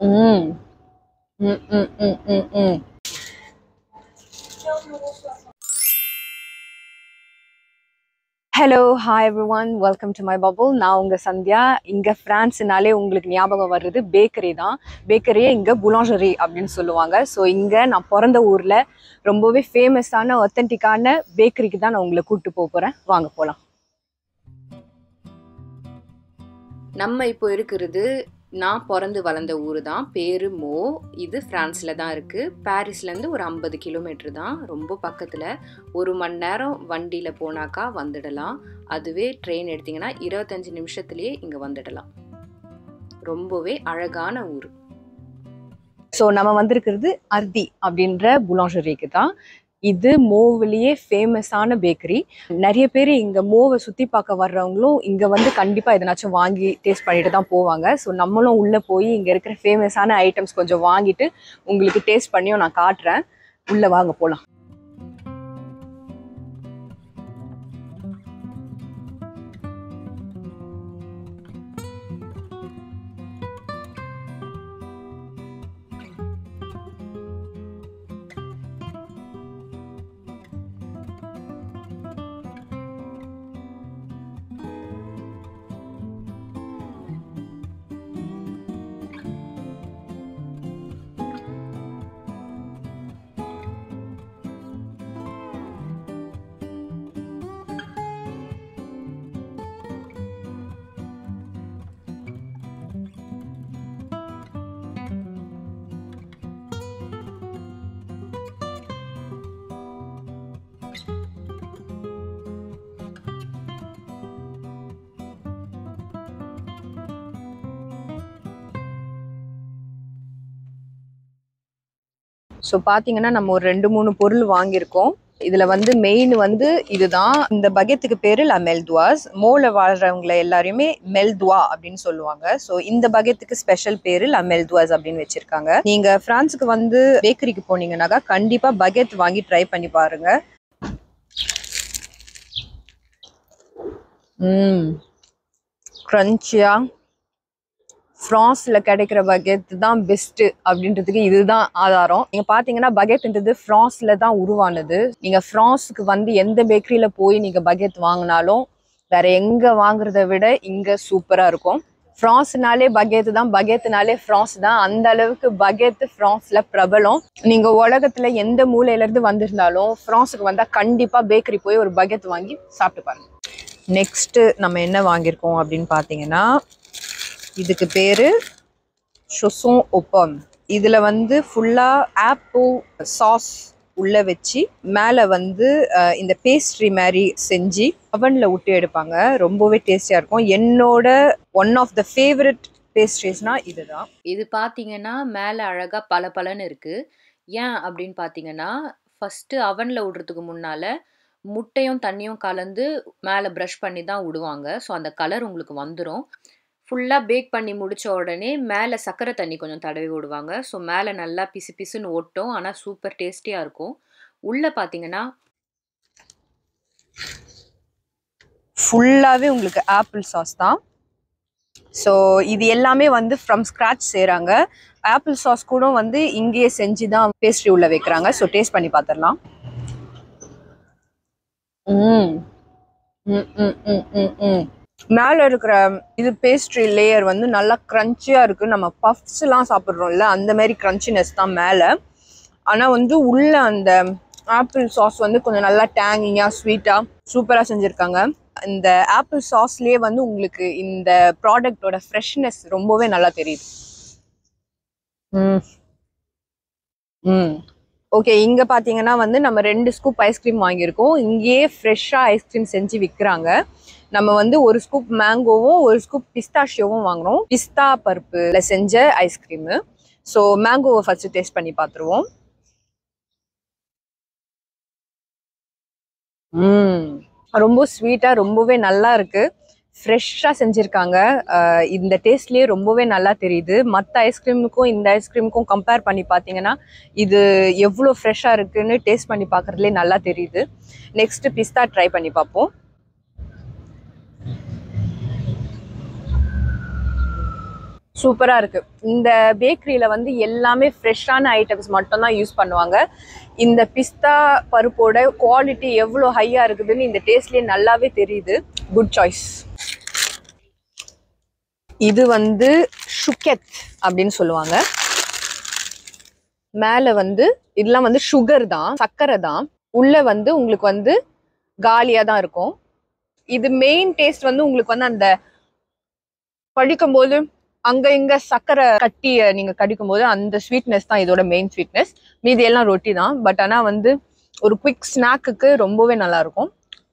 ம் ம் ம் ம் ம் ம் hello hi every one welcome to my bubble நான் உங்கள் சந்தியா இங்கே ஃப்ரான்ஸ்னாலே உங்களுக்கு ஞாபகம் வர்றது பேக்கரி தான் பேக்கரியே இங்கே புலாஞ்சரி அப்படின்னு சொல்லுவாங்க ஸோ இங்கே நான் பிறந்த ஊரில் ரொம்பவே ஃபேமஸான ஒத்தன்டிக்கான பேக்கரிக்கு தான் நான் உங்களை கூப்பிட்டு போக போகிறேன் வாங்க போகலாம் நம்ம இப்போ இருக்கிறது நான் பிறந்து வளர்ந்த ஊர் தான் பேரு மோ இது ஃப்ரான்ஸில் தான் இருக்குது பாரிஸ்லேருந்து ஒரு ஐம்பது கிலோமீட்டர் தான் ரொம்ப பக்கத்தில் ஒரு மணி நேரம் வண்டியில் போனாக்கா வந்துடலாம் அதுவே ட்ரெயின் எடுத்திங்கன்னா இருபத்தஞ்சி நிமிஷத்துலேயே இங்கே வந்துடலாம் ரொம்பவே அழகான ஊர் ஸோ நம்ம வந்திருக்கிறது அர்தி அப்படின்ற புலாஞ்சரிக்கு தான் இது மோவிலேயே ஃபேமஸான பேக்கரி நிறைய பேர் இங்கே மோவை சுற்றி பார்க்க வர்றவங்களும் இங்கே வந்து கண்டிப்பாக எதனாச்சும் வாங்கி டேஸ்ட் பண்ணிட்டு தான் போவாங்க ஸோ நம்மளும் உள்ளே போய் இங்கே இருக்கிற ஃபேமஸான ஐட்டம்ஸ் கொஞ்சம் வாங்கிட்டு உங்களுக்கு டேஸ்ட் பண்ணியும் நான் காட்டுறேன் உள்ளே வாங்க போகலாம் ஸோ பார்த்தீங்கன்னா நம்ம ஒரு ரெண்டு மூணு பொருள் வாங்கியிருக்கோம் இதுல வந்து மெயின் வந்து இதுதான் இந்த பகெத்துக்கு பேரு லா மெல்துவாஸ் மோல வாழ்றவங்களை எல்லாரையுமே மெல்துவா அப்படின்னு சொல்லுவாங்க ஸோ இந்த பகெத்துக்கு ஸ்பெஷல் பேரு லா மெல்துவாஸ் அப்படின்னு வச்சிருக்காங்க நீங்க பிரான்ஸுக்கு வந்து பேக்கரிக்கு போனீங்கன்னாக்கா கண்டிப்பா பகெத் வாங்கி ட்ரை பண்ணி பாருங்க ம் க்ரன்ச்சியா ஃப்ரான்ஸ்ல கிடைக்கிற பகெட் தான் பெஸ்ட் அப்படின்றதுக்கு இதுதான் ஆதாரம் நீங்க பாத்தீங்கன்னா பகெட்ன்றது ஃப்ரான்ஸ்ல தான் உருவானது நீங்க ஃப்ரான்ஸுக்கு வந்து எந்த பேக்கரியில போய் நீங்க பகெட் வாங்கினாலும் வேற எங்க வாங்குறத விட இங்க சூப்பரா இருக்கும் ஃப்ரான்ஸ்னாலே பகேத் தான் பகேத்னாலே ஃப்ரான்ஸ் தான் அந்த அளவுக்கு பகேத் ஃப்ரான்ஸ்ல பிரபலம் நீங்க உலகத்துல எந்த மூலையில இருந்து வந்திருந்தாலும் ஃப்ரான்ஸுக்கு வந்தா கண்டிப்பா பேக்கரி போய் ஒரு பகேத் வாங்கி சாப்பிட்டு பாருங்க நெக்ஸ்ட் நம்ம என்ன வாங்கியிருக்கோம் அப்படின்னு பாத்தீங்கன்னா இதுக்கு பேரு ஷொசோன் ஒப்பம் இதுல வந்து ஃபுல்லா ஆப்பிள் சாஸ் உள்ள வச்சு மேல வந்து அஹ், இந்த பேஸ்ட்ரி மாதிரி செஞ்சு அவன்ல விட்டு எடுப்பாங்க ரொம்பவே டேஸ்டியா இருக்கும் என்னோட ஒன் ஆஃப் த ஃபேவரட் பேஸ்ட்ரிஸ்னா இதுதான் இது பார்த்தீங்கன்னா மேலே அழகாக பல பலன்னு இருக்குது ஏன் அப்படின்னு பார்த்தீங்கன்னா ஃபஸ்ட்டு அவனில் விடுறதுக்கு முன்னால் முட்டையும் தண்ணியும் கலந்து மேலே ப்ரஷ் பண்ணி தான் விடுவாங்க ஸோ அந்த கலர் உங்களுக்கு வந்துடும் ஃபுல்லாக பேக் பண்ணி முடிச்ச உடனே மேலே சர்க்கரை தண்ணி கொஞ்சம் தடவி விடுவாங்க ஸோ மேலே நல்லா பிசு பிசுன்னு ஒட்டும் ஆனால் சூப்பர் டேஸ்டியாக இருக்கும் உள்ளே பார்த்தீங்கன்னா ஃபுல்லாவே உங்களுக்கு ஆப்பிள் சாஸ் தான் ஸோ இது எல்லாமே வந்து ஃப்ரம் ஸ்க்ராட்ச் செய்கிறாங்க ஆப்பிள் சாஸ் கூட வந்து இங்கேயே செஞ்சு தான் பேஸ்ட்ரி உள்ள வைக்கிறாங்க ஸோ டேஸ்ட் பண்ணி பார்த்துடலாம் ம் ம் ம் ம் ம் ம் மேலே இருக்கிற இது பேஸ்ட்ரி லேயர் வந்து நல்லா க்ரன்ச்சியாக இருக்குது நம்ம பஃப்ஸ்லாம் சாப்பிட்றோம்ல அந்த மாதிரி க்ரன்ச்சினஸ் தான் மேலே ஆனால் வந்து உள்ள அந்த ஆப்பிள் சாஸ் வந்து கொஞ்சம் நல்லா டேங்கிங்காக ஸ்வீட்டாக சூப்பராக செஞ்சுருக்காங்க இந்த ஆப்பிள் சாஸ்லேயே வந்து உங்களுக்கு இந்த ப்ராடக்டோட ஃப்ரெஷ்னஸ் ரொம்பவே நல்லா தெரியுது ம் ம் ஓகே இங்கே பார்த்தீங்கன்னா வந்து நம்ம ரெண்டு ஸ்கூப் ஐஸ்கிரீம் வாங்கியிருக்கோம் இங்கேயே ஃப்ரெஷ்ஷாக ஐஸ்கிரீம் செஞ்சு விற்கிறாங்க நம்ம வந்து ஒரு ஸ்கூப் மேங்கோவும் ஒரு ஸ்கூப் பிஸ்தாஷியோவும் வாங்குறோம் பிஸ்தா பருப்புல செஞ்ச ஐஸ்கிரீமு ஸோ மேங்கோவை ஃபர்ஸ்ட் டேஸ்ட் பண்ணி பார்த்துருவோம் ம் ரொம்ப ஸ்வீட்டாக ரொம்பவே நல்லா இருக்கு ஃப்ரெஷ்ஷாக செஞ்சுருக்காங்க அஹ் இந்த டேஸ்ட்லேயே ரொம்பவே நல்லா தெரியுது மற்ற ஐஸ்கிரீமுக்கும் இந்த ஐஸ்கிரீமுக்கும் கம்பேர் பண்ணி பார்த்தீங்கன்னா இது எவ்வளோ ஃப்ரெஷ்ஷாக இருக்குன்னு டேஸ்ட் பண்ணி பார்க்குறதுலே நல்லா தெரியுது நெக்ஸ்ட் பிஸ்தா ட்ரை பண்ணி பார்ப்போம் சூப்பரா இருக்கு இந்த பேக்கரியில வந்து எல்லாமே ஃப்ரெஷ்ஷான ஐட்டம்ஸ் மட்டும் தான் யூஸ் பண்ணுவாங்க இந்த பிஸ்தா பருப்போட குவாலிட்டி எவ்வளோ ஹையா இருக்குதுன்னு இந்த டேஸ்ட்லயே நல்லாவே தெரியுது குட் சாய்ஸ் இது வந்து ஷுக்கெத் அப்படின்னு சொல்லுவாங்க மேல வந்து இதெல்லாம் வந்து சுகர் தான் சர்க்கரை தான் உள்ள வந்து உங்களுக்கு வந்து காலியா தான் இருக்கும் இது மெயின் டேஸ்ட் வந்து உங்களுக்கு வந்து அந்த கடிக்கும் போது அங்க இங்க சர்க்கரை கட்டிய நீங்க கடிக்கும் போது அந்த ஸ்வீட்னஸ் தான் இதோட மெயின் ஸ்வீட்னஸ் மீதி எல்லாம் ரொட்டி தான் பட் ஆனா வந்து ஒரு குவிக் ஸ்நாக்குக்கு ரொம்பவே நல்லா இருக்கும்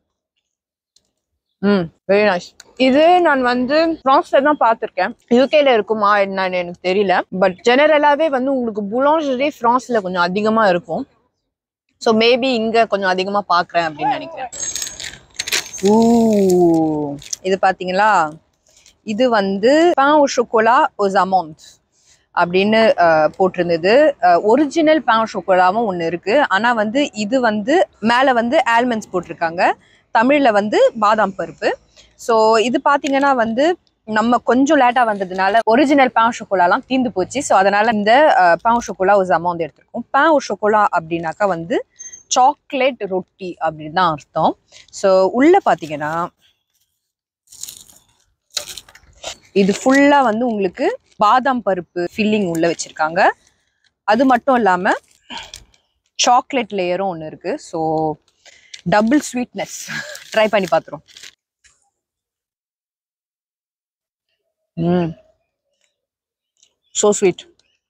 ம் வெரி நைஸ் இது நான் வந்து ஃப்ரான்ஸ்ல தான் பார்த்துருக்கேன் யூகேல இருக்குமா என்னன்னு எனக்கு தெரியல பட் ஜெனரலாவே வந்து உங்களுக்கு புலாஞ்சரி ஃப்ரான்ஸ்ல கொஞ்சம் அதிகமா இருக்கும் ஸோ மேபி இங்க கொஞ்சம் அதிகமா பார்க்கறேன் அப்படின்னு நினைக்கிறேன் ஊ இது பாத்தீங்களா இது வந்து பான் au chocolat aux amandes அப்படின்னு அஹ், போட்டிருந்தது ஒரிஜினல் பான் chocolatவும் ஒன்று இருக்கு ஆனா வந்து இது வந்து மேல வந்து ஆல்மண்ட்ஸ் போட்டிருக்காங்க தமிழ்ல வந்து பாதாம் பருப்பு ஸோ இது பாத்தீங்கன்னா வந்து நம்ம கொஞ்சம் லேட்டா வந்ததுனால ஒரிஜினல் பான் chocolatலாம் தீந்து போச்சு ஸோ அதனால இந்த பான் chocolat aux amandes எடுத்திருக்கோம் பான் au chocolat அப்படின்னாக்கா வந்து சாக்லேட் ரொட்டி அப்படின்னு தான் அர்த்தம் ஸோ உள்ள பாத்தீங்கன்னா இது ஃபுல்லா வந்து உங்களுக்கு பாதாம் பருப்பு ஃபில்லிங் உள்ள வச்சிருக்காங்க அது மட்டும் இல்லாம சாக்லேட் லேயரும் ஒன்று இருக்கு ஸோ டபுள் ஸ்வீட்னஸ் ட்ரை பண்ணி பார்த்துரும் ம் ஸோ ஸ்வீட்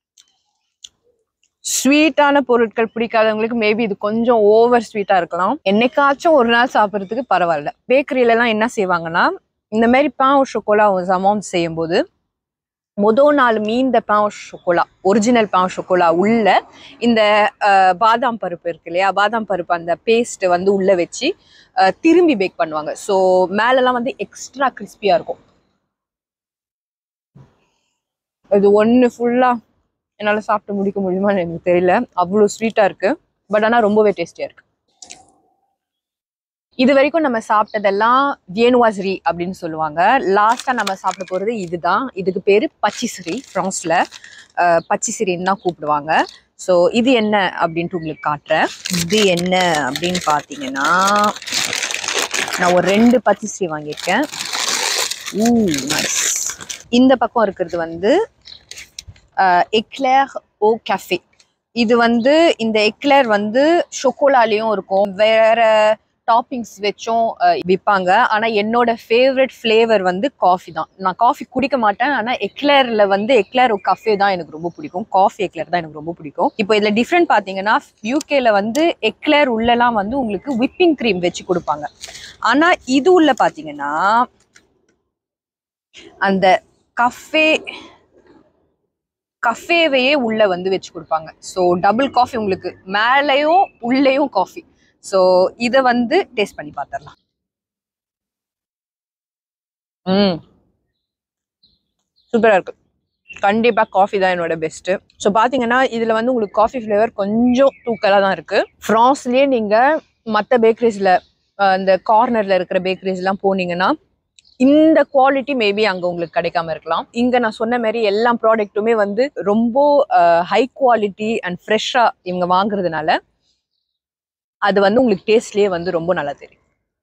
ஸ்வீட்டான பொருட்கள் பிடிக்காதவங்களுக்கு மேபி இது கொஞ்சம் ஓவர் ஸ்வீட்டா இருக்கலாம் என்னைக்காச்சும் ஒரு நாள் சாப்பிட்றதுக்கு பரவாயில்ல பேக்கரியில எல்லாம் என்ன செய்வாங்கன்னா இந்த மாதிரி பான் ஷொக்கோலா அமௌண்ட் செய்யும்போது முதல் நாள் மீந்த பான் ஷொக்கோலா ஒரிஜினல் பான் ஷொக்கோலா உள்ள இந்த அஹ், பாதாம் பருப்பு இருக்கு இல்லையா பாதாம் பருப்பு அந்த பேஸ்ட் வந்து உள்ள வச்சு அஹ், திரும்பி பேக் பண்ணுவாங்க ஸோ மேலெல்லாம் வந்து எக்ஸ்ட்ரா கிறிஸ்பியா இருக்கும் இது ஒன்று ஃபுல்லா என்னால் சாப்பிட்டு முடிக்க முடியுமான்னு எனக்கு தெரியல அவ்வளோ ஸ்வீட்டாக இருக்கு பட் ஆனால் ரொம்பவே டேஸ்டியாக இருக்கு இது வரைக்கும் நம்ம சாப்பிட்டதெல்லாம் வியனுவாசரி அப்படின்னு சொல்லுவாங்க லாஸ்டா நம்ம சாப்பிட போறது இதுதான் இதுக்கு பேரு பச்சிசிரி ஃப்ரான்ஸ்ல அஹ், பச்சிசிரின்னு தான் கூப்பிடுவாங்க ஸோ இது என்ன அப்படின்ட்டு உங்களுக்கு காட்டுறேன் இது என்ன அப்படின்னு பார்த்தீங்கன்னா நான் ஒரு ரெண்டு பச்சிசிரி வாங்கியிருக்கேன் ஊ நைஸ் இந்த பக்கம் இருக்கிறது வந்து எக்லேர் ஓ கஃபே இது வந்து இந்த எக்லேர் வந்து ஷொக்கோலாலையும் இருக்கும் வேற டாப்பிங்ஸ் வச்சும் அஹ், விற்பாங்க ஆனால் என்னோட ஃபேவரட் ஃப்ளேவர் வந்து காஃபி தான் நான் காஃபி குடிக்க மாட்டேன் ஆனால் எக்லேரில் வந்து எக்லேர் கஃபே தான் எனக்கு ரொம்ப பிடிக்கும் காஃபி எக்லேர் தான் எனக்கு ரொம்ப பிடிக்கும் இப்போ இதில் டிஃப்ரெண்ட் பார்த்தீங்கன்னா யூகேல வந்து எக்லேர் உள்ளலாம் வந்து உங்களுக்கு விப்பிங் க்ரீம் வச்சு கொடுப்பாங்க ஆனால் இது உள்ள பார்த்தீங்கன்னா அந்த கஃபே கஃபேவையே உள்ள வந்து வச்சு கொடுப்பாங்க ஸோ டபுள் காஃபி உங்களுக்கு மேலேயும் உள்ளேயும் காஃபி ஸோ இதை வந்து டேஸ்ட் பண்ணி பார்த்துடலாம் ம் சூப்பராக இருக்கு கண்டிப்பாக காஃபி தான் என்னோட பெஸ்ட்டு ஸோ பார்த்தீங்கன்னா இதில் வந்து உங்களுக்கு காஃபி ஃப்ளேவர் கொஞ்சம் தூக்கலாக தான் இருக்குது ஃப்ரான்ஸ்லேயே நீங்கள் மற்ற பேக்கரிஸில் இந்த கார்னரில் இருக்கிற பேக்கரிஸ்லாம் போனீங்கன்னா இந்த குவாலிட்டி மேபி அங்கே உங்களுக்கு கிடைக்காம இருக்கலாம் இங்கே நான் சொன்ன மாதிரி எல்லா ப்ராடக்ட்டுமே வந்து ரொம்ப ஹை குவாலிட்டி அண்ட் ஃப்ரெஷ்ஷாக இவங்க வாங்குறதுனால அது வந்து உங்களுக்கு டேஸ்ட்லேயே வந்து ரொம்ப நல்லா தெரியும்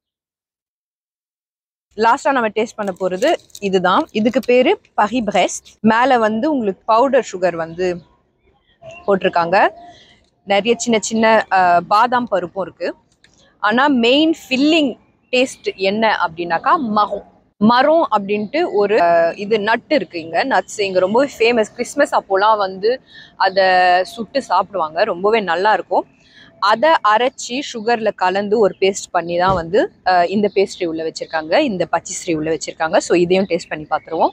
லாஸ்டா நம்ம டேஸ்ட் பண்ண போறது இதுதான் இதுக்கு பேரு பஹி பிரெஸ்ட் மேல வந்து உங்களுக்கு பவுடர் சுகர் வந்து போட்டிருக்காங்க நிறைய சின்ன சின்ன அஹ், பாதாம் பருப்பும் இருக்கு ஆனா மெயின் ஃபில்லிங் டேஸ்ட் என்ன அப்படின்னாக்கா மரம் மரம் அப்படின்ட்டு ஒரு அஹ், இது நட்டு இருக்கு இங்க நட்ஸ் இங்க ரொம்பவே ஃபேமஸ் கிறிஸ்மஸ் அப்போலாம் வந்து அதை சுட்டு சாப்பிடுவாங்க ரொம்பவே நல்லா இருக்கும் அதை அரைச்சி சுகர்ல கலந்து ஒரு பேஸ்ட் பண்ணி தான் வந்து அஹ், இந்த பேஸ்ட்ரி உள்ள வச்சிருக்காங்க இந்த பச்சிஸ்ட்ரி உள்ள வச்சிருக்காங்க ஸோ இதையும் டேஸ்ட் பண்ணி பார்த்துருவோம்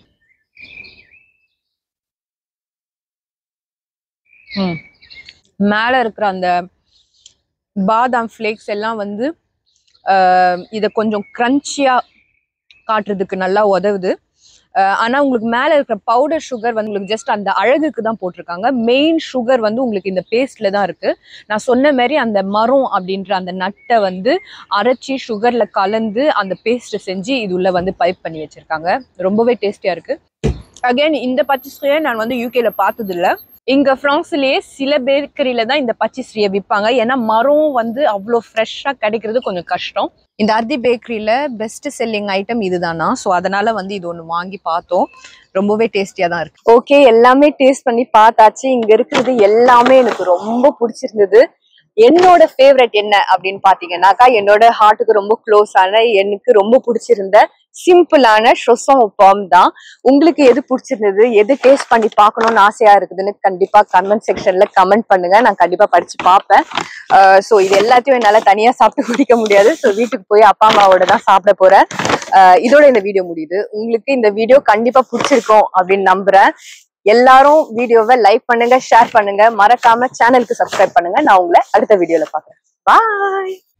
ம் மேலே இருக்கிற அந்த பாதாம் ஃப்ளேக்ஸ் எல்லாம் வந்து அஹ், இதை கொஞ்சம் க்ரன்ச்சியாக காட்டுறதுக்கு நல்லா உதவுது அஹ், ஆனா உங்களுக்கு மேல இருக்கிற பவுடர் சுகர் வந்து உங்களுக்கு ஜஸ்ட் அந்த அழகுக்கு தான் போட்டிருக்காங்க மெயின் சுகர் வந்து உங்களுக்கு இந்த பேஸ்ட்ல தான் இருக்கு நான் சொன்ன மாதிரி அந்த மரம் அப்படின்ற அந்த நட்டை வந்து அரைச்சி சுகர்ல கலந்து அந்த பேஸ்ட் செஞ்சு இது உள்ள வந்து பைப் பண்ணி வச்சிருக்காங்க ரொம்பவே டேஸ்டியா இருக்கு அகைன் இந்த பச்சைஸ்ரீயை நான் வந்து யூகேல பார்த்தது இல்ல இங்க பிரான்ஸ்லயே சில பேக்கரியில தான் இந்த பச்சைஸ்ரீயை விற்பாங்க ஏன்னா மரம் வந்து அவ்வளோ ஃப்ரெஷ்ஷாக கிடைக்கிறது கொஞ்சம் கஷ்டம் இந்த அர்தி பேக்கரியில பெஸ்ட் செல்லிங் ஐட்டம் இதுதானா ஸோ அதனால வந்து இது ஒன்று வாங்கி பார்த்தோம் ரொம்பவே டேஸ்டியா தான் இருக்கு ஓகே எல்லாமே டேஸ்ட் பண்ணி பார்த்தாச்சு இங்க இருக்கிறது எல்லாமே எனக்கு ரொம்ப பிடிச்சிருந்தது என்னோட ஃபேவரட் என்ன அப்படின்னு பாத்தீங்கன்னாக்கா என்னோட ஹார்ட்டுக்கு ரொம்ப க்ளோஸ் ஆன எனக்கு ரொம்ப பிடிச்சிருந்த சிம்பிளான ஷொசம் பாம் தான் உங்களுக்கு எது பிடிச்சிருந்தது எது டேஸ்ட் பண்ணி பார்க்கணும்னு ஆசையா இருக்குதுன்னு கண்டிப்பா கமெண்ட் செக்ஷன்ல கமெண்ட் பண்ணுங்க நான் கண்டிப்பா படிச்சு பார்ப்பேன் ஸோ இது எல்லாத்தையும் என்னால தனியா சாப்பிட்டு குடிக்க முடியாது ஸோ வீட்டுக்கு போய் அப்பா அம்மாவோட தான் சாப்பிட போறேன் அஹ் இதோட இந்த வீடியோ முடியுது உங்களுக்கு இந்த வீடியோ கண்டிப்பா பிடிச்சிருக்கும் அப்படின்னு நம்புறேன் எல்லாரும் வீடியோவை லைக் பண்ணுங்க ஷேர் பண்ணுங்க மறக்காம சேனலுக்கு சப்ஸ்கிரைப் பண்ணுங்க நான் உங்களை அடுத்த வீடியோல பாக்குறேன் பாய்